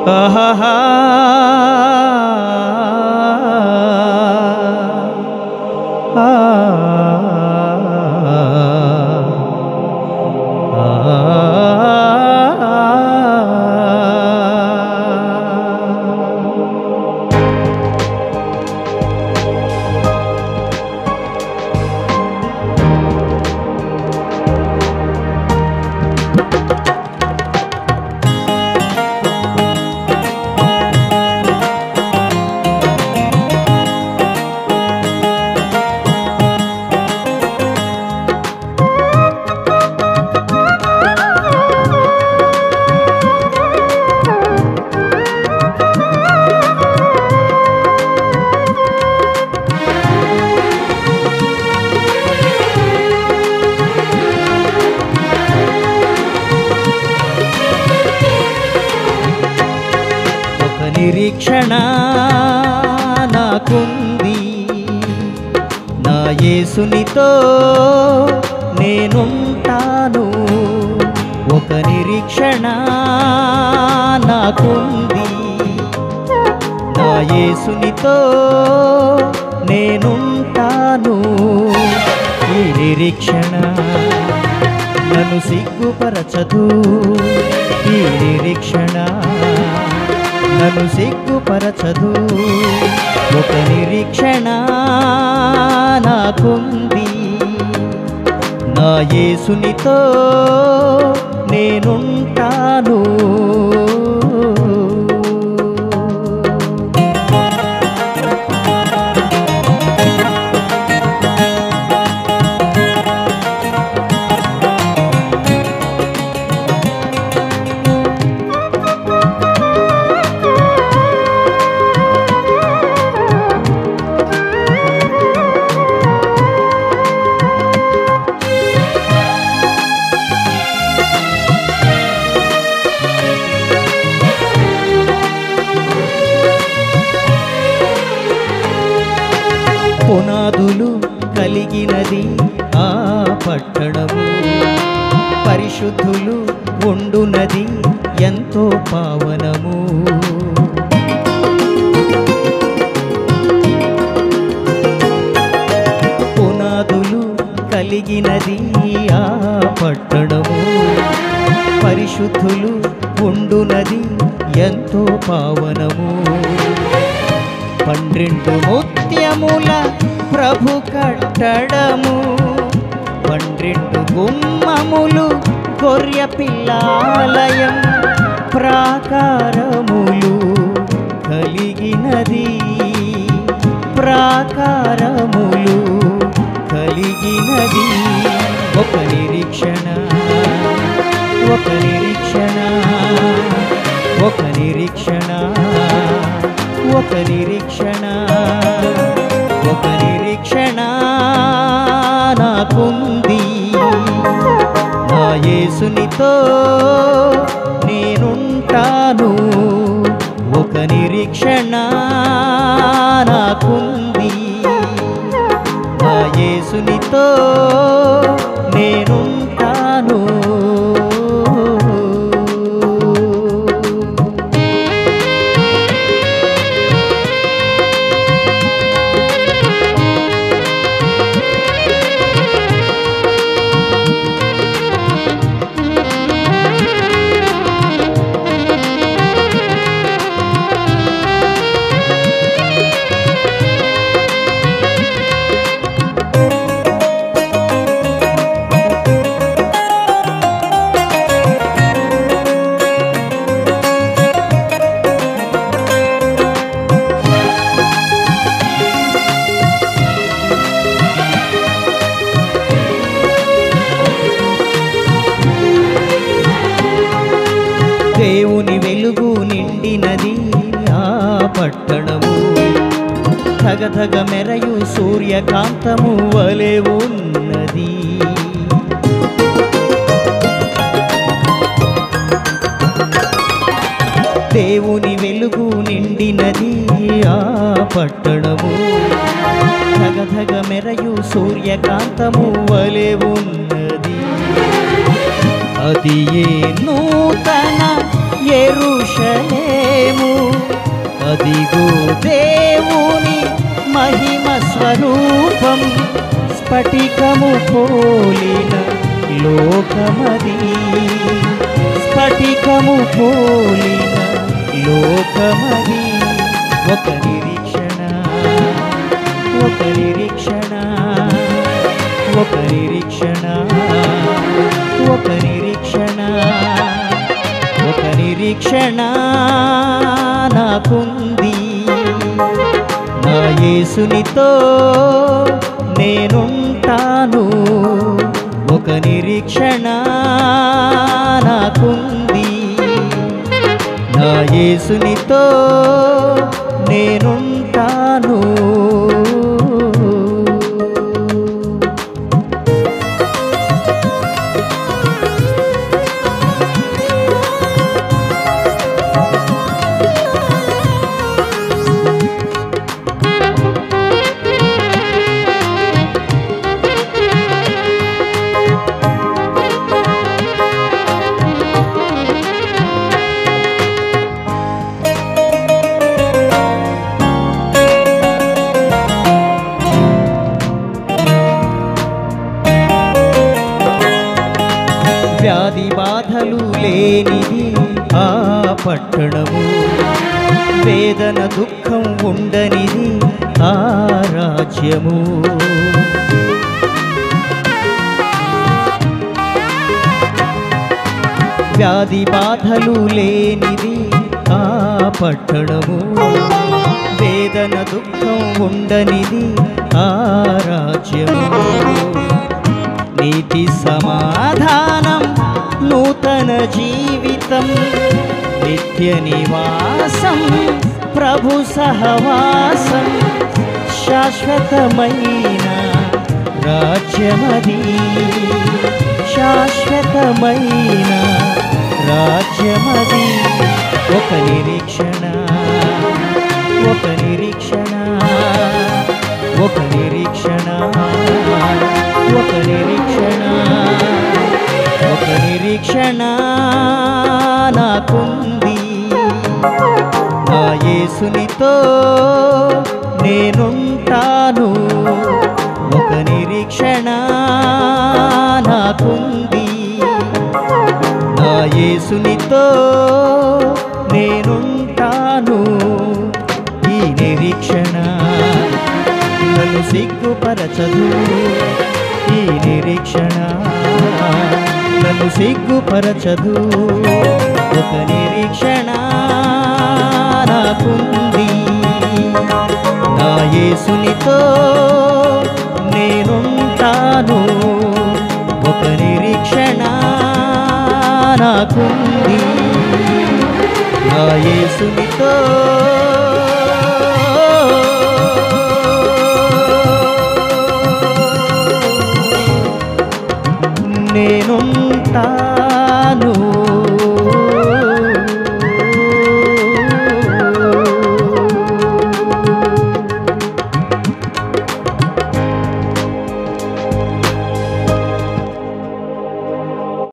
ఆహాహా ఆ ఒక నిరీక్షణ నాకుంది నా యేసునితో నేనుంటాను ఒక నిరీక్షణ నాకుంది నా యేసునితో నేనుంటాను ఈ నిరీక్షణ నన్ను సిగ్గుపరచదు ఈ నిరీక్షణ నన్ను సిగ్గుపరచదు ఒక నిరీక్షణ నాకుంది నా యేసునితో నేనుంటాను పునాదులు కలిగినది ఆ పట్టణము పరిశుద్ధులు ఉండునది ఎంతో పావనము పునాదులు కలిగినది ఆ పట్టణము పరిశుద్ధులు ఉండునది ఎంతో పావనము పన్నెండు ముత్యముల ప్రభు కట్టడము పన్నెండు గుమ్మములు గొర్రె పిల్లాలయం ప్రాకారములు కలిగినది ప్రాకారములు కలిగినది ఒక నిరీక్షణ ఒక నిరీక్షణ ఒక నిరీక్షణ ఒక నిరీక్షణ ఒక నిరీక్షణ నాకుంది నా యేసునితో నేనుంటాను ఒక నిరీక్షణ నాకుంది నా యేసునితో నేనుంటాను దేవుని వెలుగు నిండినది ఆ పట్టణము ధగధగ మెరయు సూర్యకాంతము వలె ఉన్నది దేవుని వెలుగు నిండినది ఆ పట్టణము ధగధగ మెరయు సూర్యకాంతము వలె ఉన్నది అది ఏ నూతన ఎరుషలేము అదిగో దేవుని మహిమ స్వరూపం స్ఫటికము పోలిన లోకమది స్ఫటికము పోలిన లోకమది ఒక నిరీక్షణ ఒక నిరీక్షణ ఒక నిరీక్షణ ఒక నిరీక్షణ ఒక నిరీక్షణ నాకుంది నా యేసునితో నేనుంటాను ఒక నిరీక్షణ నాకుంది నా యేసునితో నేనుంటాను వ్యాధి బాధలు లేనిది ఆ పట్టణము వేదన దుఃఖం ఉండనిది ఆ రాజ్యము వ్యాధి బాధలు లేనిది ఆ పట్టణము వేదన దుఃఖం ఉండనిది ఆ రాజ్యము నీతి సమాధానం నూతన జీవితం నిత్య నివాసం ప్రభు సహవాసం శాశ్వతమైన రాజ్యమది శాశ్వతమైన రాజ్యమది ఒక నిరీక్షణ ఒక నిరీక్షణ ఒక నిరీక్షణ ఒక నిరీక్షణ ఒక నిరీక్షణ నాకుంది నా యేసునితో నేనుంటాను ఒక నిరీక్షణ నాకుంది నా యేసునితో నేనుంటాను ఈ నిరీక్షణ నన్ను సిగ్గుపరచదు ఈ నిరీక్షణ నన్ను సిగ్గుపరచదు ఒక నిరీక్షణ నాకుంది నా యేసునితో నేనుంటాను ఒక నిరీక్షణ నాకుంది నా యేసునితో నేనుంటాను